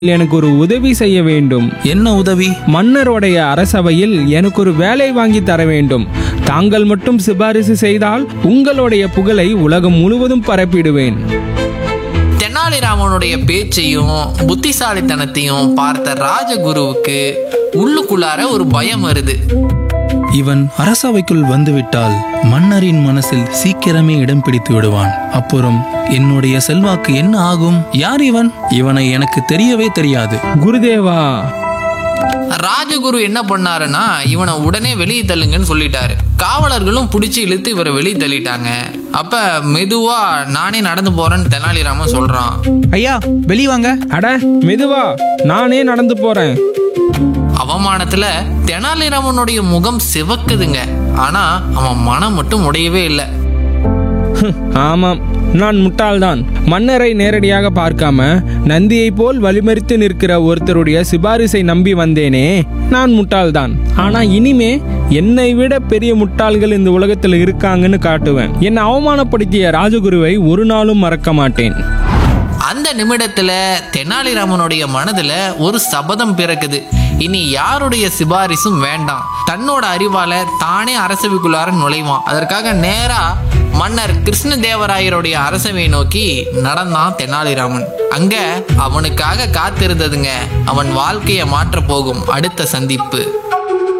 எனக்கு ஒரு உதவி செய்ய வேண்டும் என்ன உதவி மன்னருடைய அரசவையில் எனக்கு ஒரு வேலை வாங்கி தர வேண்டும் தாங்கள் மட்டும் சிபாரிசு செய்தால் உங்களுடைய புகழை உலகம் முழுவதும் பரப்பிடுவேன் தெனாலிராமனுடைய பேச்சையும் புத்திசாலித்தனத்தையும் பார்த்த ராஜகுருவுக்கு உள்ளுக்குள்ளார ஒரு பயம் வருது இவன் அரசவைக்குள் வந்துவிட்டால் மன்னரின் மனசில் சீக்கிரமே இடம் பிடித்து விடுவான் அப்புறம் என்னுடைய செல்வாக்கு என்ன ஆகும் யார் இவன் இவனை எனக்கு தெரியவே தெரியாது குருதேவா ராஜகுரு என்ன பண்ணாருன்னா இவனை உடனே வெளியே தள்ளுங்கன்னு சொல்லிட்டாரு காவலர்களும் பிடிச்சி இழுத்து இவரை வெளியே தள்ளிட்டாங்க அப்ப மெதுவா நானே நடந்து போறேன்னு தெனாலிராமன் சொல்றான் ஐயா வெளிய வாங்க அட மெதுவா நானே நடந்து போறேன் அவமானத்துல தெனாலிராமனுடைய முகம் சிவக்குதுங்க ஆனா அவன் மனம் மட்டும் உடையவே இல்லை ஹம், ஆமாம் நான் முட்டாள்தான் மன்னரை நேரடியாக பார்க்காம நந்தியைப் போல் வழிமறித்து நிற்கிற ஒருத்தருடைய சிபாரிசை நம்பி வந்தேனே நான் முட்டாள்தான் ஆனா இனிமே என்னை விட பெரிய முட்டாள்கள் இந்த உலகத்தில் இருக்காங்கன்னு காட்டுவேன் என்னை அவமானப்படுத்திய ராஜகுருவை ஒரு நாளும் மறக்க மாட்டேன் அந்த நிமிடத்துல தெனாலிராமனுடைய மனதுல ஒரு சபதம் பிறக்குது இனி யாருடைய சிபாரிசும் வேண்டாம் தன்னோட அறிவால தானே அரசவைக்குள்ளார நுழைவான் அதற்காக நேரா மன்னர் கிருஷ்ணதேவராயருடைய அரசவை நோக்கி நடந்தான் தெனாலிராமன் அங்க அவனுக்காக காத்திருந்ததுங்க அவன் வாழ்க்கையை மாற்றப் போகும் அடுத்த சந்திப்பு